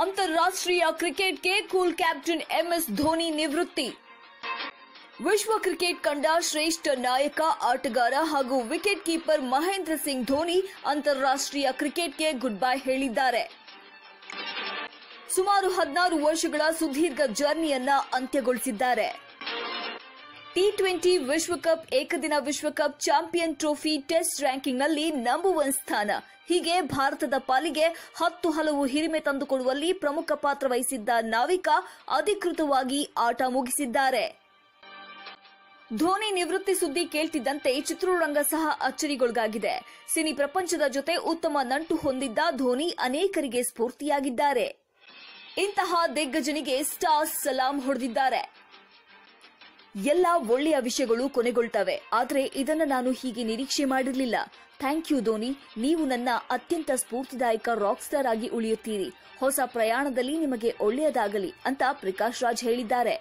ಅಂತಾರಾಷ್ಟ್ರೀಯ ಕ್ರಿಕೆಟ್ಗೆ cool captain MS Dhoni ನಿವೃತ್ತಿ ವಿಶ್ವ ಕ್ರಿಕೆಟ್ ಕಂಡ ಶ್ರೇಷ್ಠ ನಾಯಕ ಆಟಗಾರ ಹಾಗೂ ವಿಕೆಟ್ ಕೀಪರ್ ಮಹೇಂದ್ರ ಸಿಂಗ್ ಧೋನಿ ಅಂತಾರಾಷ್ಟ್ರೀಯ ಕ್ರಿಕೆಟ್ಗೆ ಗುಡ್ ಬೈ ಹೇಳಿದ್ದಾರೆ ಸುಮಾರು ಹದಿನಾರು ವರ್ಷಗಳ ಸುದೀರ್ಘ ಜರ್ನಿಯನ್ನ ಅಂತ್ಯಗೊಳಿಸಿದ್ದಾರೆ ಟಿ ಟ್ವೆಂಟಿ ವಿಶ್ವಕಪ್ ಏಕದಿನ ವಿಶ್ವಕಪ್ ಚಾಂಪಿಯನ್ ಟ್ರೋಫಿ ಟೆಸ್ಟ್ ರ್ಯಾಂಕಿಂಗ್ನಲ್ಲಿ ನಂಬರ್ ಒನ್ ಸ್ಥಾನ ಹೀಗೆ ಭಾರತದ ಪಾಲಿಗೆ ಹತ್ತು ಹಲವು ಹಿರಿಮೆ ತಂದುಕೊಡುವಲ್ಲಿ ಪ್ರಮುಖ ಪಾತ್ರ ವಹಿಸಿದ್ದ ನಾವಿಕ ಅಧಿಕೃತವಾಗಿ ಆಟ ಮುಗಿಸಿದ್ದಾರೆ ಧೋನಿ ನಿವೃತ್ತಿ ಸುದ್ದಿ ಕೇಳ್ತಿದ್ದಂತೆ ಚಿತ್ರರಂಗ ಸಹ ಅಚ್ಚರಿಗೊಳಗಾಗಿದೆ ಸಿನಿ ಪ್ರಪಂಚದ ಜೊತೆ ಉತ್ತಮ ನಂಟು ಹೊಂದಿದ್ದ ಧೋನಿ ಅನೇಕರಿಗೆ ಸ್ಫೂರ್ತಿಯಾಗಿದ್ದಾರೆ ಇಂತಹ ದಿಗ್ಗಜನಿಗೆ ಸ್ಟಾರ್ಸ್ ಸಲಾಂ ಹೊಡೆದಿದ್ದಾರೆ ಎಲ್ಲ ಒಳ್ಳೆಯ ವಿಷಯಗಳು ಕೊನೆಗೊಳ್ತವೆ ಆದರೆ ಇದನ್ನ ನಾನು ಹೀಗೆ ನಿರೀಕ್ಷೆ ಮಾಡಿರಲಿಲ್ಲ ಥ್ಯಾಂಕ್ ಯು ಧೋನಿ ನೀವು ನನ್ನ ಅತ್ಯಂತ ಸ್ಫೂರ್ತಿದಾಯಕ ರಾಕ್ ಸ್ಟಾರ್ ಆಗಿ ಉಳಿಯುತ್ತೀರಿ ಹೊಸ ಪ್ರಯಾಣದಲ್ಲಿ ನಿಮಗೆ ಒಳ್ಳೆಯದಾಗಲಿ ಅಂತ ಪ್ರಕಾಶ್ ರಾಜ್ ಹೇಳಿದ್ದಾರೆ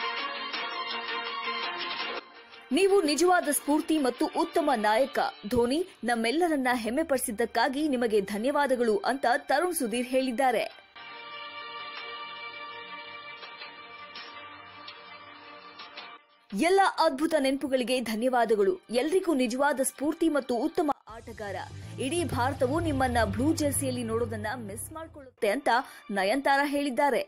ನೀವು ನಿಜವಾದ ಸ್ಫೂರ್ತಿ ಮತ್ತು ಉತ್ತಮ ನಾಯಕ ಧೋನಿ ನಮ್ಮೆಲ್ಲರನ್ನ ಹೆಮ್ಮೆಪಡಿಸಿದ್ದಕ್ಕಾಗಿ ನಿಮಗೆ ಧನ್ಯವಾದಗಳು ಅಂತ ತರುಣ್ ಸುಧೀರ್ ಹೇಳಿದ್ದಾರೆ ಎಲ್ಲ ಅದ್ಭುತ ನೆನಪುಗಳಿಗೆ ಧನ್ಯವಾದಗಳು ಎಲ್ರಿಗೂ ನಿಜವಾದ ಸ್ಫೂರ್ತಿ ಮತ್ತು ಉತ್ತಮ ಆಟಗಾರ ಇಡೀ ಭಾರತವು ನಿಮ್ಮನ್ನ ಬ್ಲೂ ಜೆರ್ಸಿಯಲ್ಲಿ ನೋಡೋದನ್ನ ಮಿಸ್ ಮಾಡಿಕೊಳ್ಳುತ್ತೆ ಅಂತ ನಯನ್ತಾರ ಹೇಳಿದ್ದಾರೆ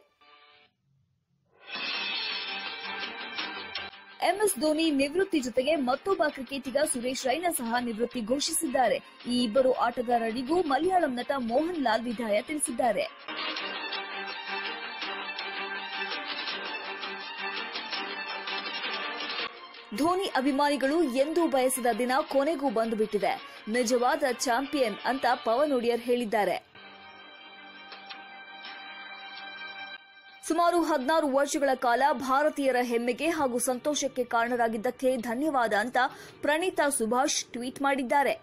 ಎಂಎಸ್ ಧೋನಿ ನಿವೃತ್ತಿ ಜೊತೆಗೆ ಮತ್ತೊಬ್ಬ ಕ್ರಿಕೆಟಿಗ ಸುರೇಶ್ ರೈನಾ ಸಹ ನಿವೃತ್ತಿ ಘೋಷಿಸಿದ್ದಾರೆ ಈ ಇಬ್ಬರು ಆಟಗಾರರಿಗೂ ಮಲಯಾಳಂ ನಟ ಮೋಹನ್ ಲಾಲ್ ವಿದಾಯ ತಿಳಿಸಿದ್ದಾರೆ ಧೋನಿ ಅಭಿಮಾನಿಗಳು ಎಂದೂ ಬಯಸಿದ ದಿನ ಕೊನೆಗೂ ಬಂದುಬಿಟ್ಟಿದೆ ನಿಜವಾದ ಚಾಂಪಿಯನ್ ಅಂತ ಪವನ್ ಒಡಿಯರ್ ಹೇಳಿದ್ದಾರೆ ಸುಮಾರು ಹದಿನಾರು ವರ್ಷಗಳ ಕಾಲ ಭಾರತೀಯರ ಹೆಮ್ಮೆಗೆ ಹಾಗೂ ಸಂತೋಷಕ್ಕೆ ಕಾರಣರಾಗಿದ್ದಕ್ಕೆ ಧನ್ಯವಾದ ಅಂತ ಪ್ರಣೀತಾ ಸುಭಾಷ್ ಟ್ವೀಟ್ ಮಾಡಿದ್ದಾರೆ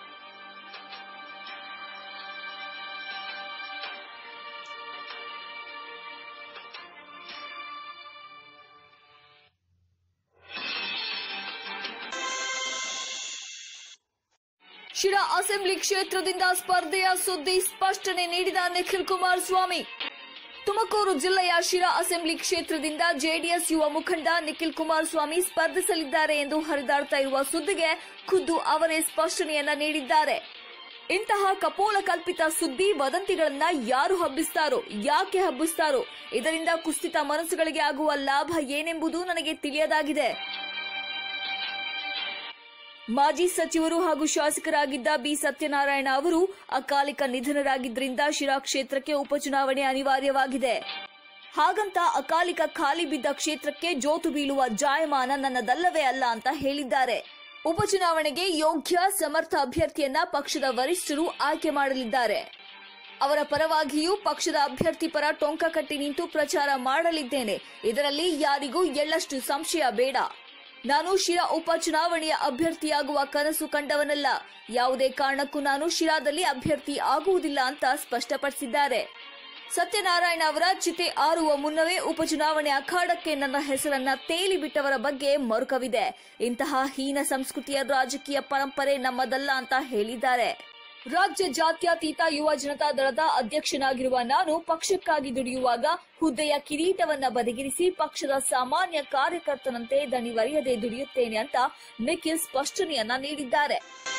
ಶಿರಾ ಅಸೆಂಬ್ಲಿ ಕ್ಷೇತ್ರದಿಂದ ಸ್ಪರ್ಧೆಯ ಸುದ್ದಿ ಸ್ಪಷ್ಟನೆ ನೀಡಿದ ನಿಖಿಲ್ ಕುಮಾರಸ್ವಾಮಿ ತುಮಕೂರು ಜಿಲ್ಲೆಯ ಶಿರಾ ಅಸೆಂಬ್ಲಿ ಕ್ಷೇತ್ರದಿಂದ ಜೆಡಿಎಸ್ ಯುವ ಮುಖಂಡ ನಿಖಿಲ್ ಕುಮಾರಸ್ವಾಮಿ ಸ್ಪರ್ಧಿಸಲಿದ್ದಾರೆ ಎಂದು ಹರಿದಾಡ್ತಾ ಇರುವ ಸುದ್ದಿಗೆ ಖುದ್ದು ಅವರೇ ಸ್ಪಷ್ಟನೆಯನ್ನ ನೀಡಿದ್ದಾರೆ ಇಂತಹ ಕಪೋಲ ಕಲ್ಪಿತ ಸುದ್ದಿ ವದಂತಿಗಳನ್ನ ಯಾರು ಹಬ್ಬಿಸ್ತಾರೋ ಯಾಕೆ ಹಬ್ಬಿಸ್ತಾರೋ ಇದರಿಂದ ಕುಸಿತ ಮನಸ್ಸುಗಳಿಗೆ ಆಗುವ ಲಾಭ ಏನೆಂಬುದು ನನಗೆ ತಿಳಿಯದಾಗಿದೆ ಮಾಜಿ ಸಚಿವರು ಹಾಗೂ ಶಾಸಕರಾಗಿದ್ದ ಬಿ ಸತ್ಯನಾರಾಯಣ ಅವರು ಅಕಾಲಿಕ ನಿಧನರಾಗಿದ್ದರಿಂದ ಶಿರಾ ಕ್ಷೇತ್ರಕ್ಕೆ ಉಪಚುನಾವಣೆ ಅನಿವಾರ್ಯವಾಗಿದೆ ಹಾಗಂತ ಅಕಾಲಿಕ ಖಾಲಿ ಬಿದ್ದ ಕ್ಷೇತ್ರಕ್ಕೆ ಜೋತು ಬೀಳುವ ಜಾಯಮಾನ ನನ್ನದಲ್ಲವೇ ಅಲ್ಲ ಅಂತ ಹೇಳಿದ್ದಾರೆ ಉಪಚುನಾವಣೆಗೆ ಯೋಗ್ಯ ಸಮರ್ಥ ಅಭ್ಯರ್ಥಿಯನ್ನ ಪಕ್ಷದ ವರಿಷ್ಠರು ಆಯ್ಕೆ ಮಾಡಲಿದ್ದಾರೆ ಅವರ ಪರವಾಗಿಯೂ ಪಕ್ಷದ ಅಭ್ಯರ್ಥಿ ಪರ ಟೊಂಕ ಕಟ್ಟಿ ನಿಂತು ಪ್ರಚಾರ ಮಾಡಲಿದ್ದೇನೆ ಇದರಲ್ಲಿ ಯಾರಿಗೂ ಎಳ್ಳಷ್ಟು ಸಂಶಯ ಬೇಡ ನಾನು ಶಿರಾ ಉಪಚುನಾವಣೆಯ ಅಭ್ಯರ್ಥಿಯಾಗುವ ಕನಸು ಕಂಡವನಲ್ಲ ಯಾವುದೇ ಕಾರಣಕ್ಕೂ ನಾನು ಶಿರಾದಲ್ಲಿ ಅಭ್ಯರ್ಥಿ ಆಗುವುದಿಲ್ಲ ಅಂತ ಸ್ಪಷ್ಟಪಡಿಸಿದ್ದಾರೆ ಸತ್ಯನಾರಾಯಣ ಅವರ ಚಿತೆ ಆರುವ ಮುನ್ನವೇ ಉಪಚುನಾವಣೆ ಅಖಾಡಕ್ಕೆ ನನ್ನ ಹೆಸರನ್ನ ತೇಲಿ ಬಿಟ್ಟವರ ಬಗ್ಗೆ ಮರುಕವಿದೆ ಇಂತಹ ಹೀನ ಸಂಸ್ಕೃತಿಯ ರಾಜಕೀಯ ಪರಂಪರೆ ನಮ್ಮದಲ್ಲ ಅಂತ ಹೇಳಿದ್ದಾರೆ ರಾಜ್ಯ ಜಾತ್ಯತೀತ ಯುವ ಜನತಾ ದಳದ ಅಧ್ಯಕ್ಷನಾಗಿರುವ ನಾನು ಪಕ್ಷಕ್ಕಾಗಿ ದುಡಿಯುವಾಗ ಹುದ್ದೆಯ ಕಿರೀಟವನ್ನ ಬದಿಗಿರಿಸಿ ಪಕ್ಷದ ಸಾಮಾನ್ಯ ಕಾರ್ಯಕರ್ತನಂತೆ ದಣಿವರಿಯದೆ ದುಡಿಯುತ್ತೇನೆ ಅಂತ ನಿಖಿಲ್ ಸ್ಪಷ್ಟನೆಯನ್ನ ನೀಡಿದ್ದಾರೆ